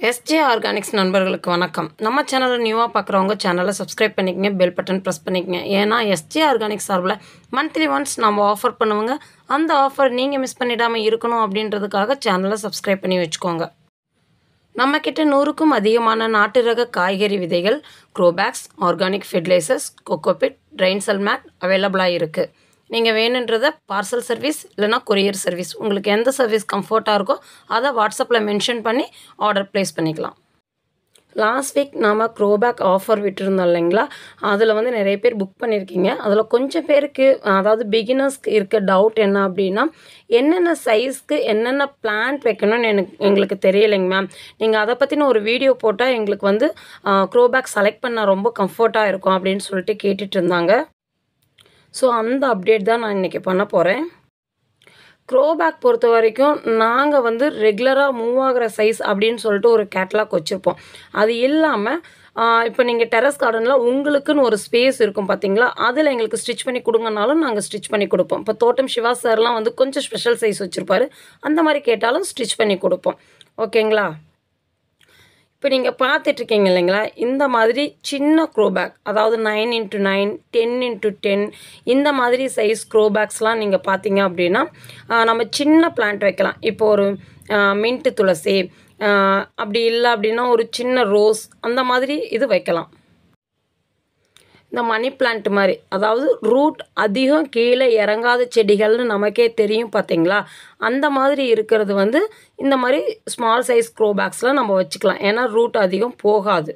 SJ organics நண்பர்களுக்கு வணக்கம் நம்ம சேனலை நியூவாக பார்க்குறவங்க சேனலை சப்ஸ்கிரைப் பண்ணிக்கங்க பெல் பட்டன் ப்ரெஸ் பண்ணிக்கங்க ஏன்னா எஸ்ஜே ஆர்கானிக்ஸ் சார்பில் மந்த்லி ஒன்ஸ் நம்ம ஆஃபர் பண்ணுவோங்க அந்த ஆஃபர் நீங்கள் மிஸ் பண்ணிடாமல் இருக்கணும் அப்படின்றதுக்காக சேனலை சப்ஸ்கிரைப் பண்ணி வச்சுக்கோங்க நம்மக்கிட்ட நூறுக்கும் அதிகமான நாட்டு ரக காய்கறி விதைகள் growbags organic fertilisers cocopeat drain cell mat அவைலபிளாக இருக்குது நீங்கள் வேணுன்றத பார்சல் சர்வீஸ் இல்லைனா கொரியர் சர்வீஸ் உங்களுக்கு எந்த சர்வீஸ் கம்ஃபர்ட்டாக இருக்கோ அதை வாட்ஸ்அப்பில் மென்ஷன் பண்ணி ஆர்டர் ப்ளேஸ் பண்ணிக்கலாம் லாஸ்ட் வீக் நாம் க்ரோபேக் ஆஃபர் விட்டுருந்தோம் இல்லைங்களா அதில் வந்து நிறைய பேர் புக் பண்ணியிருக்கீங்க அதில் கொஞ்சம் பேருக்கு அதாவது பிகினர்ஸ்க்கு இருக்க டவுட் என்ன அப்படின்னா என்னென்ன சைஸ்க்கு என்னென்ன பிளான்ட் வைக்கணும்னு எனக்கு எங்களுக்கு தெரியலைங்க மேம் நீங்கள் அதை பற்றின ஒரு வீடியோ போட்டால் எங்களுக்கு வந்து க்ரோபேக் செலக்ட் பண்ண ரொம்ப கம்ஃபர்ட்டாக இருக்கும் அப்படின்னு சொல்லிட்டு கேட்டுட்டு இருந்தாங்க ஸோ அந்த அப்டேட் தான் நான் இன்றைக்கி பண்ண போகிறேன் க்ரோபேக் பொறுத்த வரைக்கும் நாங்கள் வந்து ரெகுலராக மூவ் ஆகிற சைஸ் அப்படின்னு சொல்லிட்டு ஒரு கேட்லாக் வச்சுருப்போம் அது இல்லாமல் இப்போ நீங்கள் டெரஸ் கார்டனில் உங்களுக்குன்னு ஒரு ஸ்பேஸ் இருக்கும் பார்த்தீங்களா அதில் எங்களுக்கு ஸ்டிச் பண்ணி கொடுங்கனாலும் நாங்கள் ஸ்டிச் பண்ணி கொடுப்போம் இப்போ தோட்டம் சிவா சார்லாம் வந்து கொஞ்சம் ஸ்பெஷல் சைஸ் வச்சுருப்பாரு அந்த மாதிரி கேட்டாலும் ஸ்டிச் பண்ணி கொடுப்போம் ஓகேங்களா இப்போ நீங்கள் பார்த்துட்ருக்கீங்க இல்லைங்களா இந்த மாதிரி சின்ன க்ரோபேக் அதாவது nine into nine ten into ten இந்த மாதிரி சைஸ் க்ரோபேக்ஸ்லாம் நீங்கள் பார்த்தீங்க அப்படின்னா நம்ம சின்ன பிளான்ட் வைக்கலாம் இப்போ ஒரு மின்ட்டு துளசி அப்படி இல்லை அப்படின்னா ஒரு சின்ன ரோஸ் அந்த மாதிரி இது வைக்கலாம் இந்த மணி பிளான்ட் மாதிரி அதாவது ரூட் அதிகம் கீழே இறங்காத செடிகள்னு நமக்கே தெரியும் பார்த்தீங்களா அந்த மாதிரி இருக்கிறது வந்து இந்த மாதிரி ஸ்மால் சைஸ் க்ரோபேக்ஸில் நம்ம வச்சுக்கலாம் ஏன்னா ரூட் அதிகம் போகாது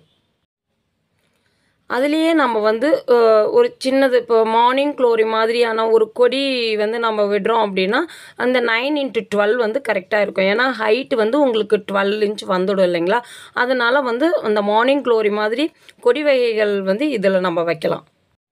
அதுலேயே நம்ம வந்து ஒரு சின்னது இப்போ மார்னிங் க்ளோரி மாதிரியான ஒரு கொடி வந்து நம்ம விடுறோம் அப்படின்னா அந்த நைன் இன்ட்டு டுவெல் வந்து கரெக்டாக இருக்கும் ஏன்னா ஹைட்டு வந்து உங்களுக்கு டுவெல் இன்ச் வந்துடும் இல்லைங்களா அதனால் வந்து அந்த மார்னிங் க்ளோரி மாதிரி கொடி வகைகள் வந்து இதில் நம்ம வைக்கலாம்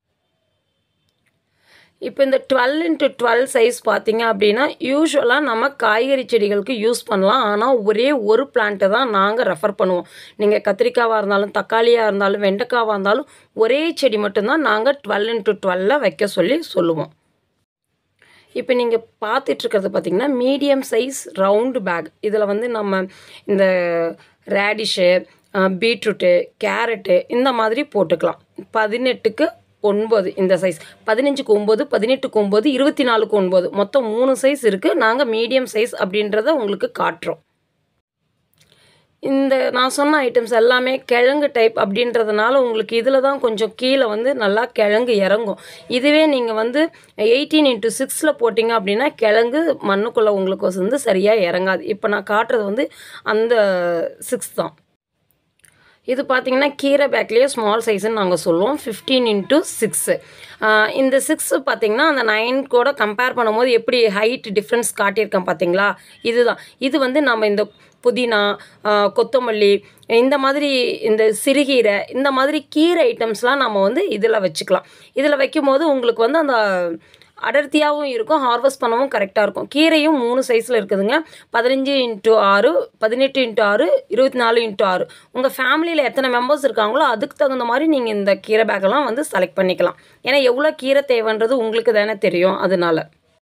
இப்போ இந்த டுவெல் இன்ட்டு டுவெல் சைஸ் பார்த்தீங்க அப்படின்னா யூஸ்வலாக நம்ம காய்கறி செடிகளுக்கு யூஸ் பண்ணலாம் ஆனால் ஒரே ஒரு பிளான்ட்டை தான் நாங்கள் ரெஃபர் பண்ணுவோம் நீங்கள் கத்திரிக்காவாக இருந்தாலும் தக்காளியாக இருந்தாலும் வெண்டைக்காவாக இருந்தாலும் ஒரே செடி மட்டும்தான் நாங்கள் டுவெல் இன்ட்டு டுவெல்ல வைக்க சொல்லி சொல்லுவோம் இப்போ நீங்கள் பார்த்துட்ருக்கிறது பார்த்திங்கன்னா மீடியம் சைஸ் ரவுண்டு பேக் இதில் வந்து நம்ம இந்த ரேடிஷு பீட்ரூட்டு கேரட்டு இந்த மாதிரி போட்டுக்கலாம் பதினெட்டுக்கு ஒன்பது இந்த சைஸ் பதினஞ்சுக்கு ஒம்பது பதினெட்டுக்கு ஒம்பது இருபத்தி நாலுக்கு ஒன்பது மொத்தம் மூணு சைஸ் இருக்குது நாங்கள் மீடியம் சைஸ் அப்படின்றத உங்களுக்கு காட்டுறோம் இந்த நான் சொன்ன ஐட்டம்ஸ் எல்லாமே கிழங்கு டைப் அப்படின்றதுனால உங்களுக்கு இதில் தான் கொஞ்சம் கீழே வந்து நல்லா கிழங்கு இறங்கும் இதுவே நீங்கள் வந்து எயிட்டீன் இன்ட்டு சிக்ஸில் போட்டிங்க அப்படின்னா கிழங்கு மண்ணுக்குள்ளே உங்களுக்கு வந்து சரியாக இறங்காது இப்போ நான் காட்டுறது வந்து அந்த சிக்ஸ் தான் இது பார்த்தீங்கன்னா கீரை பேக்லேயே ஸ்மால் சைஸ்ன்னு நாங்கள் சொல்லுவோம் ஃபிஃப்டீன் இன்ட்டு சிக்ஸு இந்த சிக்ஸு பார்த்தீங்கன்னா அந்த நைன் கூட கம்பேர் பண்ணும்போது எப்படி ஹைட் டிஃப்ரென்ஸ் காட்டியிருக்கேன் பார்த்தீங்களா இதுதான் இது வந்து நம்ம இந்த புதினா கொத்தமல்லி இந்த மாதிரி இந்த சிறுகீரை இந்த மாதிரி கீரை ஐட்டம்ஸ்லாம் நம்ம வந்து இதில் வச்சுக்கலாம் இதில் வைக்கும்போது உங்களுக்கு வந்து அந்த அடர்த்தியாகவும் இருக்கும் ஹார்வெஸ்ட் பண்ணவும் கரெக்டாக இருக்கும் கீரையும் மூணு சைஸில் இருக்குதுங்க பதினஞ்சு இன்ட்டு ஆறு பதினெட்டு இன்ட்டு ஆறு இருபத்தி நாலு இன்ட்டு ஆறு உங்கள் ஃபேமிலியில் எத்தனை மெம்பர்ஸ் இருக்காங்களோ அதுக்கு தகுந்த மாதிரி நீங்கள் இந்த கீரை பேக்கெல்லாம் வந்து செலக்ட் பண்ணிக்கலாம் ஏன்னா எவ்வளோ கீரை தேவைன்றது உங்களுக்கு தானே தெரியும் அதனால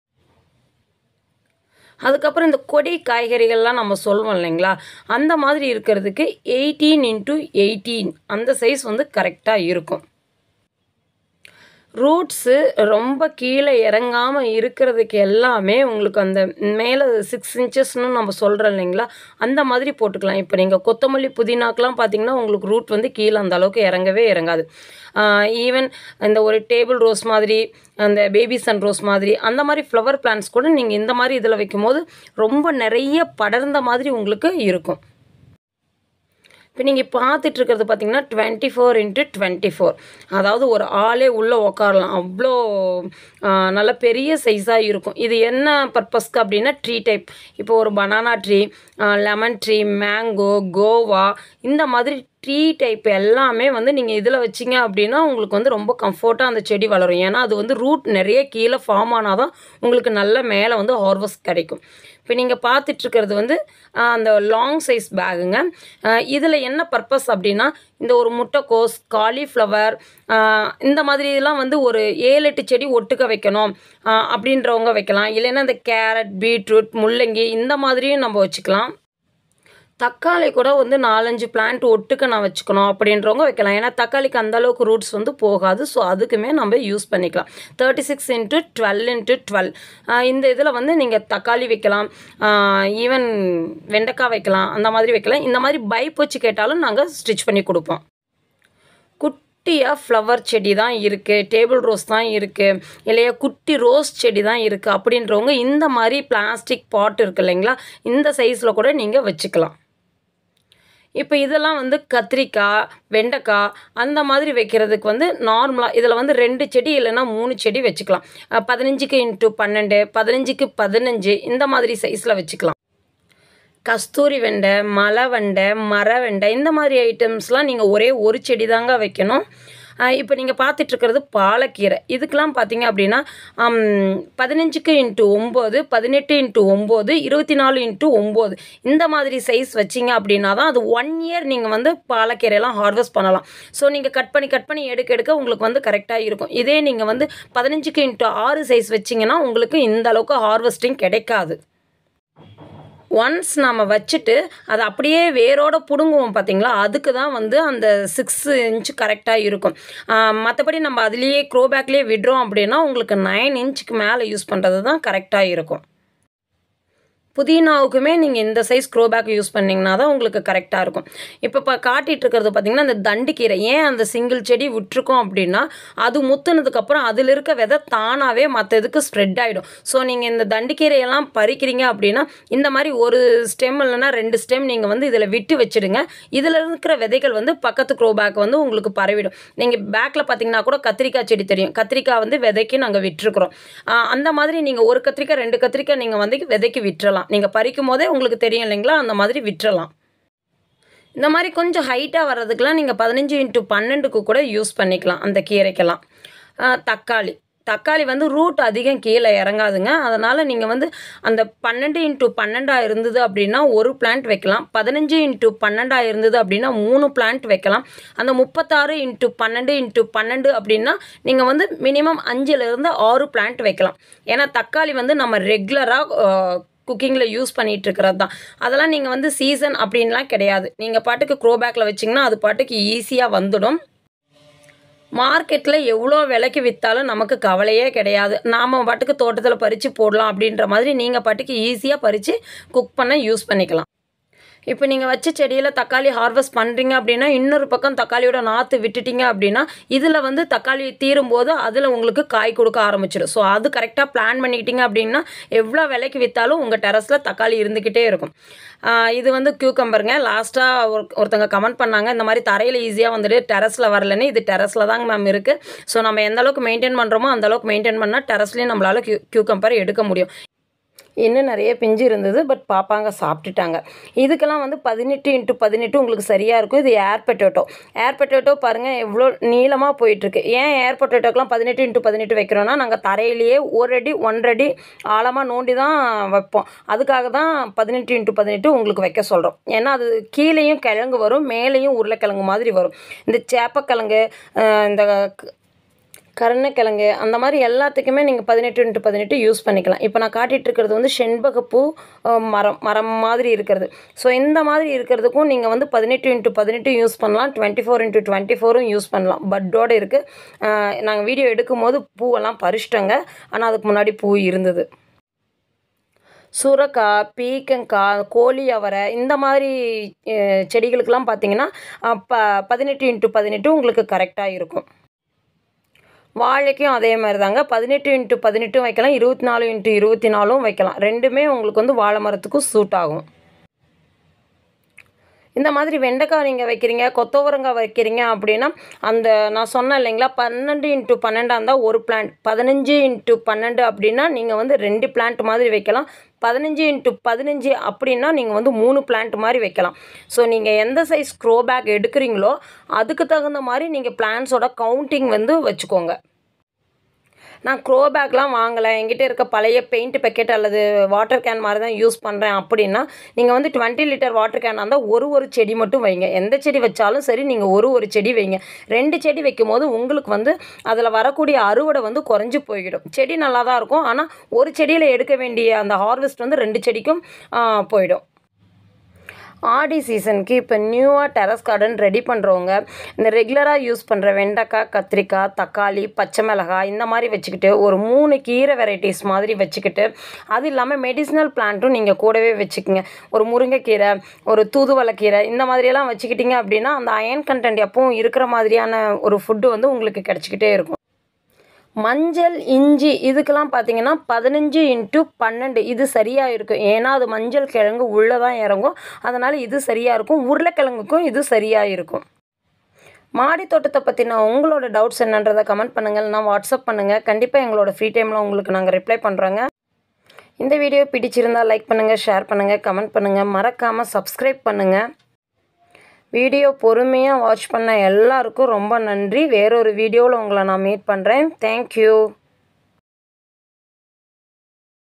அதுக்கப்புறம் இந்த கொடி காய்கறிகள்லாம் நம்ம சொல்லுவோம் இல்லைங்களா அந்த மாதிரி இருக்கிறதுக்கு எயிட்டீன் இன்ட்டு எயிட்டீன் அந்த சைஸ் வந்து கரெக்டாக இருக்கும் ரூட்ஸு ரொம்ப கீழே இறங்காமல் இருக்கிறதுக்கு எல்லாமே உங்களுக்கு அந்த மேலே சிக்ஸ் இன்ச்சஸ்னு நம்ம சொல்கிறோம் இல்லைங்களா அந்த மாதிரி போட்டுக்கலாம் இப்போ நீங்கள் கொத்தமல்லி புதினாக்கெலாம் பார்த்தீங்கன்னா உங்களுக்கு ரூட் வந்து கீழே அந்த அளவுக்கு இறங்கவே இறங்காது ஈவன் இந்த ஒரு டேபிள் ரோஸ் மாதிரி அந்த பேபி சன் ரோஸ் மாதிரி அந்த மாதிரி ஃப்ளவர் பிளான்ஸ் கூட நீங்கள் இந்த மாதிரி இதில் வைக்கும்போது ரொம்ப நிறைய படர்ந்த மாதிரி உங்களுக்கு இருக்கும் இப்போ நீங்கள் பார்த்துட்டு இருக்கிறது பார்த்தீங்கன்னா twenty four into twenty four அதாவது ஒரு ஆளே உள்ளே உக்காரலாம் அவ்வளோ நல்ல பெரிய சைஸாக இருக்கும் இது என்ன பர்பஸ்க்கு அப்படின்னா ட்ரீ டைப் இப்போ ஒரு banana tree lemon tree mango guava இந்த மாதிரி ட்ரீ டைப் எல்லாமே வந்து நீங்கள் இதில் வச்சிங்க அப்படின்னா உங்களுக்கு வந்து ரொம்ப கம்ஃபர்ட்டாக அந்த செடி வளரும் ஏன்னா அது வந்து ரூட் நிறைய கீழே ஃபார்ம் ஆனால் தான் உங்களுக்கு நல்ல மேலே வந்து ஹார்வெஸ்ட் கிடைக்கும் இப்போ நீங்கள் பார்த்துட்ருக்கிறது வந்து அந்த லாங் சைஸ் பேகுங்க இதில் என்ன பர்பஸ் அப்படின்னா இந்த ஒரு முட்டைக்கோஸ் காலிஃப்ளவர் இந்த மாதிரிலாம் வந்து ஒரு ஏழு எட்டு செடி ஒட்டுக்க வைக்கணும் அப்படின்றவங்க வைக்கலாம் இல்லைன்னா இந்த கேரட் பீட்ரூட் முள்ளங்கி இந்த மாதிரியும் நம்ம வச்சுக்கலாம் தக்காளி கூட வந்து நாலஞ்சு பிளான்ட் ஒட்டுக்க நான் வச்சுக்கணும் அப்படின்றவங்க வைக்கலாம் ஏன்னா தக்காளிக்கு அந்த அளவுக்கு ரூட்ஸ் வந்து போகாது ஸோ அதுக்குமே நம்ம யூஸ் பண்ணிக்கலாம் thirty six into twelve into twelve இந்த இதில் வந்து நீங்கள் தக்காளி வைக்கலாம் ஈவன் வெண்டைக்காய் வைக்கலாம் அந்த மாதிரி வைக்கலாம் இந்த மாதிரி பைப் வச்சு கேட்டாலும் நாங்கள் ஸ்டிச் பண்ணி கொடுப்போம் குட்டியாக ஃப்ளவர் செடி தான் இருக்குது டேபிள் ரோஸ் தான் இருக்குது இல்லையா குட்டி ரோஸ் செடி தான் இருக்குது அப்படின்றவங்க இந்த மாதிரி பிளாஸ்டிக் பாட் இருக்கு இல்லைங்களா இந்த சைஸில் கூட நீங்கள் வச்சுக்கலாம் இப்போ இதெல்லாம் வந்து கத்திரிக்காய் வெண்டைக்காய் அந்த மாதிரி வைக்கிறதுக்கு வந்து நார்மலாக இதில் வந்து ரெண்டு செடி இல்லைன்னா மூணு செடி வச்சுக்கலாம் அஹ் பதினஞ்சுக்கு இன்ட்டு பன்னெண்டு பதினஞ்சுக்கு பதினஞ்சு இந்த மாதிரி சைஸில் வச்சுக்கலாம் கஸ்தூரி வெண்டை மலை வெண்டை மர வெண்டை இந்த மாதிரி ஐட்டம்ஸ்லாம் நீங்கள் ஒரே ஒரு செடி தாங்க வைக்கணும் இப்போ நீங்கள் பார்த்துட்ருக்கிறது பாலக்கீரை இதுக்கெலாம் பார்த்தீங்க அப்படின்னா பதினஞ்சுக்கு இன்ட்டு ஒம்பது பதினெட்டு இன்ட்டு ஒம்பது இருபத்தி நாலு இன்ட்டு ஒம்பது இந்த மாதிரி சைஸ் வச்சிங்க அப்படின்னா தான் அது ஒன் இயர் நீங்கள் வந்து பாலக்கீரையெல்லாம் ஹார்வெஸ்ட் பண்ணலாம் ஸோ நீங்கள் கட் பண்ணி கட் பண்ணி எடுக்க எடுக்க உங்களுக்கு வந்து கரெக்டாக இருக்கும் இதே நீங்கள் வந்து பதினஞ்சுக்கு இன்ட்டு ஆறு சைஸ் வச்சிங்கன்னா உங்களுக்கு இந்த அளவுக்கு ஹார்வெஸ்டிங் கிடைக்காது ஒன்ஸ் நம்ம வச்சுட்டு அதை அப்படியே வேரோட பிடுங்குவோம் பார்த்தீங்களா அதுக்கு தான் வந்து அந்த சிக்ஸ் இன்ச் கரெக்டாக இருக்கும் மற்றபடி நம்ம அதுலேயே க்ரோ பேக்லேயே விடுறோம் அப்படின்னா உங்களுக்கு நைன் இன்ச்சுக்கு மேலே யூஸ் பண்ணுறது தான் கரெக்டாக இருக்கும் புதினாவுக்குமே நீங்கள் இந்த சைஸ் க்ரோ பேக் யூஸ் பண்ணிங்கன்னா தான் உங்களுக்கு கரெக்டாக இருக்கும் இப்போ இப்போ காட்டிகிட்டு இருக்கிறது பார்த்தீங்கன்னா அந்த தண்டுக்கீரை ஏன் அந்த சிங்கிள் செடி விட்டுருக்கோம் அப்படின்னா அது முத்துனதுக்கப்புறம் அதில் இருக்க விதை தானாகவே மற்ற இதுக்கு ஸ்ப்ரெட் ஆகிடும் ஸோ நீங்கள் இந்த தண்டுக்கீரையெல்லாம் பறிக்கிறீங்க அப்படின்னா இந்த மாதிரி ஒரு ஸ்டெம் இல்லைன்னா ரெண்டு ஸ்டெம் நீங்கள் வந்து இதில் விட்டு வச்சுடுங்க இதில் இருக்கிற விதைகள் வந்து பக்கத்து க்ரோ பேக் வந்து உங்களுக்கு பரவிடும் நீங்கள் பேக்கில் பார்த்தீங்கன்னா கூட கத்திரிக்காய் செடி தெரியும் கத்திரிக்காய் வந்து விதைக்கு நாங்கள் விட்டுருக்குறோம் அந்த மாதிரி நீங்கள் ஒரு கத்திரிக்காய் ரெண்டு கத்திரிக்காய் நீங்கள் வந்து விதைக்கு விட்டுறலாம் நீங்கள் பறிக்கும் போதே உங்களுக்கு தெரியும் இல்லைங்களா அந்த மாதிரி விட்டுறலாம் இந்த மாதிரி கொஞ்சம் ஹைட்டாக வர்றதுக்கெலாம் நீங்கள் பதினஞ்சு இன்ட்டு பன்னெண்டுக்கு கூட யூஸ் பண்ணிக்கலாம் அந்த கீரைக்கெல்லாம் தக்காளி தக்காளி வந்து ரூட் அதிகம் கீழே இறங்காதுங்க அதனால் நீங்கள் வந்து அந்த பன்னெண்டு இன்ட்டு பன்னெண்டாக இருந்தது அப்படின்னா ஒரு பிளான்ட் வைக்கலாம் பதினஞ்சு இன்ட்டு பன்னெண்டாக இருந்தது அப்படின்னா மூணு பிளான்ட் வைக்கலாம் அந்த முப்பத்தாறு இன்ட்டு பன்னெண்டு இன்ட்டு பன்னெண்டு அப்படின்னா நீங்கள் வந்து மினிமம் அஞ்சுலேருந்து ஆறு பிளான்ட் வைக்கலாம் ஏன்னா தக்காளி வந்து நம்ம ரெகுலராக குக்கிங்கில் யூஸ் பண்ணிகிட்டு இருக்கிறது தான் அதெல்லாம் நீங்கள் வந்து சீசன் அப்படின்லாம் கிடையாது நீங்கள் பாட்டுக்கு க்ரோ பேக்கில் வச்சிங்கன்னா அது பாட்டுக்கு ஈஸியாக வந்துடும் மார்க்கெட்டில் எவ்வளோ விலைக்கு விற்றாலும் நமக்கு கவலையே கிடையாது நாம் பாட்டுக்கு தோட்டத்தில் பறித்து போடலாம் அப்படின்ற மாதிரி நீங்கள் பாட்டுக்கு ஈஸியாக பறித்து குக் பண்ண யூஸ் பண்ணிக்கலாம் இப்போ நீங்கள் வச்ச செடியில் தக்காளி ஹார்வெஸ்ட் பண்ணுறீங்க அப்படின்னா இன்னொரு பக்கம் தக்காளியோட நாற்று விட்டுட்டீங்க அப்படின்னா இதில் வந்து தக்காளி தீரும் போது அதில் உங்களுக்கு காய் கொடுக்க ஆரம்பிச்சிடும் ஸோ அது கரெக்டாக பிளான் பண்ணிக்கிட்டீங்க அப்படின்னா எவ்வளோ விலைக்கு விற்றாலும் உங்கள் டெரஸில் தக்காளி இருந்துக்கிட்டே இருக்கும் இது வந்து கியூக்கம்பருங்க லாஸ்ட்டாக ஒரு ஒருத்தங்க கமெண்ட் பண்ணாங்க இந்த மாதிரி தரையில் ஈஸியாக வந்துட்டு டெரஸில் வரலன்னு இது டெரஸில் தாங்க மேம் இருக்குது ஸோ நம்ம எந்த அளவுக்கு மெயின்டைன் பண்ணுறோமோ அந்த அளவுக்கு மெயின்டைன் பண்ணால் டெரஸ்லேயும் நம்மளால் கியூ கியூக்கம்பர் எடுக்க முடியும் இன்னும் நிறைய பிஞ்சு இருந்தது பட் பாப்பாங்க சாப்பிட்டுட்டாங்க இதுக்கெல்லாம் வந்து பதினெட்டு இன்ட்டு பதினெட்டு உங்களுக்கு சரியாக இருக்கும் இது ஏர் பொட்டேட்டோ ஏர் பொட்டேட்டோ பாருங்கள் எவ்வளோ நீளமாக போயிட்டுருக்கு ஏன் ஏர் பொட்டேட்டோக்கெலாம் பதினெட்டு இன்ட்டு பதினெட்டு வைக்கிறோன்னா நாங்கள் தரையிலேயே ஒரு அடி ஒன்றரை அடி ஆழமாக நோண்டி தான் வைப்போம் அதுக்காக தான் பதினெட்டு இன்ட்டு பதினெட்டு உங்களுக்கு வைக்க சொல்கிறோம் ஏன்னா அது கீழேயும் கிழங்கு வரும் மேலேயும் உருளைக்கிழங்கு மாதிரி வரும் இந்த சேப்பக்கிழங்கு இந்த கருணக்கிழங்கு அந்த மாதிரி எல்லாத்துக்குமே நீங்கள் பதினெட்டு இன்ட்டு பதினெட்டு யூஸ் பண்ணிக்கலாம் இப்போ நான் காட்டிகிட்டு இருக்கிறது வந்து செண்பகப்பூ மரம் மரம் மாதிரி இருக்கிறது ஸோ இந்த மாதிரி இருக்கிறதுக்கும் நீங்கள் வந்து பதினெட்டு இன்ட்டு பதினெட்டு யூஸ் பண்ணலாம் டுவெண்ட்டி ஃபோர் இன்ட்டு டுவெண்ட்டி ஃபோரும் யூஸ் பண்ணலாம் பட்டோடு இருக்குது நாங்கள் வீடியோ எடுக்கும் போது பூவெல்லாம் பறிச்சிட்டோங்க ஆனால் அதுக்கு முன்னாடி பூ இருந்தது சுரக்காய் பீக்கங்காய் கோழி அவரை இந்த மாதிரி செடிகளுக்கெல்லாம் பார்த்தீங்கன்னா ப பதினெட்டு இன்ட்டு பதினெட்டு உங்களுக்கு கரெக்டாக இருக்கும் வாழைக்கும் அதே மாதிரி தாங்க பதினெட்டு இன்ட்டு பதினெட்டும் வைக்கலாம் இருபத்தி நாலு இன்ட்டு இருபத்தி நாலும் வைக்கலாம் ரெண்டுமே உங்களுக்கு வந்து வாழை மரத்துக்கும் சூட் ஆகும் இந்த மாதிரி வெண்டைக்காய் நீங்கள் வைக்கிறீங்க கொத்தவரங்காய் வைக்கிறீங்க அப்படின்னா அந்த நான் சொன்னேன் இல்லைங்களா பன்னெண்டு இன்ட்டு பன்னெண்டாக இருந்தால் ஒரு பிளான்ட் பதினஞ்சு இன்ட்டு பன்னெண்டு அப்படின்னா நீங்கள் வந்து ரெண்டு பிளான்ட் மாதிரி வைக்கலாம் பதினஞ்சு இன்ட்டு பதினஞ்சு அப்படின்னா நீங்கள் வந்து மூணு பிளான்ட் மாதிரி வைக்கலாம் ஸோ நீங்கள் எந்த சைஸ் க்ரோ பேக் எடுக்கிறீங்களோ அதுக்கு தகுந்த மாதிரி நீங்கள் பிளான்ஸோட கவுண்டிங் வந்து வச்சுக்கோங்க நான் க்ரோ பேக்லாம் வாங்கலை என்கிட்ட இருக்க பழைய பெயிண்ட் பேக்கெட் அல்லது வாட்டர் கேன் மாதிரி தான் யூஸ் பண்ணுறேன் அப்படின்னா நீங்கள் வந்து டுவெண்ட்டி லிட்டர் வாட்டர் கேனாக இருந்தால் ஒரு ஒரு செடி மட்டும் வைங்க எந்த செடி வச்சாலும் சரி நீங்கள் ஒரு ஒரு செடி வைங்க ரெண்டு செடி வைக்கும் போது உங்களுக்கு வந்து அதில் வரக்கூடிய அறுவடை வந்து குறைஞ்சி போய்விடும் செடி நல்லா தான் இருக்கும் ஆனால் ஒரு செடியில் எடுக்க வேண்டிய அந்த ஹார்வெஸ்ட் வந்து ரெண்டு செடிக்கும் போயிடும் ஆடி சீசனுக்கு இப்போ நியூவாக டெரஸ் கார்டன் ரெடி பண்ணுறவங்க இந்த ரெகுலராக யூஸ் பண்ணுற வெண்டைக்காய் கத்திரிக்காய் தக்காளி பச்சை மிளகாய் இந்த மாதிரி வச்சுக்கிட்டு ஒரு மூணு கீரை வெரைட்டிஸ் மாதிரி வச்சுக்கிட்டு அது இல்லாமல் மெடிசினல் பிளான்ட்டும் நீங்கள் கூடவே வச்சுக்கோங்க ஒரு முருங்கைக்கீரை ஒரு தூதுவளைக்கீரை இந்த மாதிரியெல்லாம் வச்சுக்கிட்டிங்க அப்படின்னா அந்த அயன் கண்டென்ட் எப்பவும் இருக்கிற மாதிரியான ஒரு ஃபுட்டு வந்து உங்களுக்கு கிடச்சிக்கிட்டே இருக்கும் மஞ்சள் இஞ்சி இதுக்கெல்லாம் பார்த்தீங்கன்னா பதினஞ்சு இன்ட்டு பன்னெண்டு இது சரியாக இருக்கும் ஏன்னா அது மஞ்சள் கிழங்கு உள்ளே தான் இறங்கும் அதனால் இது சரியாக இருக்கும் உருளைக்கிழங்குக்கும் இது சரியாக இருக்கும் மாடி தோட்டத்தை பற்றின உங்களோட டவுட்ஸ் என்னன்றதை கமெண்ட் பண்ணுங்கள் நான் வாட்ஸ்அப் பண்ணுங்கள் கண்டிப்பாக எங்களோட ஃப்ரீ டைமில் உங்களுக்கு நாங்கள் ரிப்ளை பண்ணுறோங்க இந்த வீடியோ பிடிச்சிருந்தால் லைக் பண்ணுங்கள் ஷேர் பண்ணுங்கள் கமெண்ட் பண்ணுங்கள் மறக்காமல் சப்ஸ்கிரைப் பண்ணுங்கள் வீடியோ பொறுமையாக வாட்ச் பண்ண எல்லாருக்கும் ரொம்ப நன்றி வேறொரு வீடியோவில் உங்களை நான் மீட் பண்ணுறேன் தேங்க்யூ